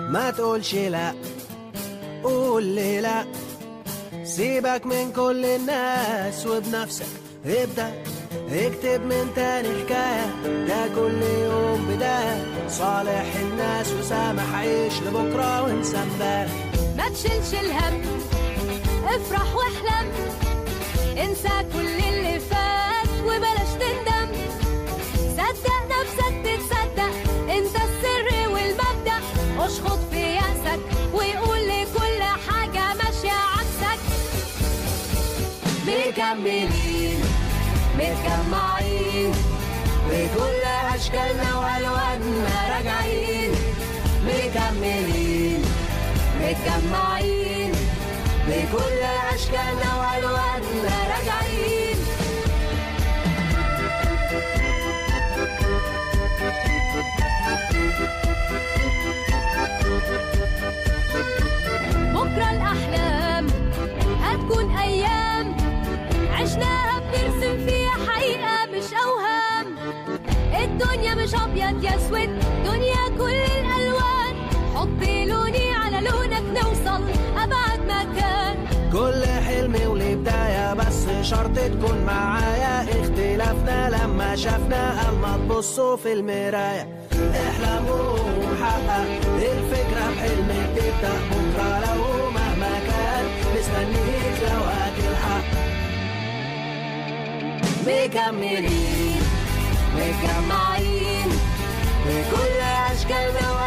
ما تقولش لا قول لي لا سيبك من كل الناس وبنفسك ابدأ اكتب من تاني حكاية ده كل يوم بداية صالح الناس وسامح عيش لبكرة وانسى امبارح ما تشيلش الهم افرح واحلم انسى كل اللي فات وبلاش تندم صدق نفسك تتصدق انت السر والمبدأ اشخط في يأسك ويقول لكل حاجة ماشية عكسك مكملين متجمعين بكل أشكالنا وألواننا راجعين مكملين متجمعين بكل أشكالنا وألواننا راجعين بكرة الأحلام هتكون أيام عشناها بنرسم فيها حقيقة مش أوهام الدنيا مش أبيض يا أسود دنيا كل الألوان حط لوني على لونك نوصل أبعد مكان كل حلم وليه بداية بس شرط تكون معايا اختلافنا لما شافنا اما تبصوا في المراية احلموا وحقق الفكرة بحلمك تبدأ بكرة لو مهما كان مستنيك لو هتلحق مكملين متجمعين بكل أشكالنا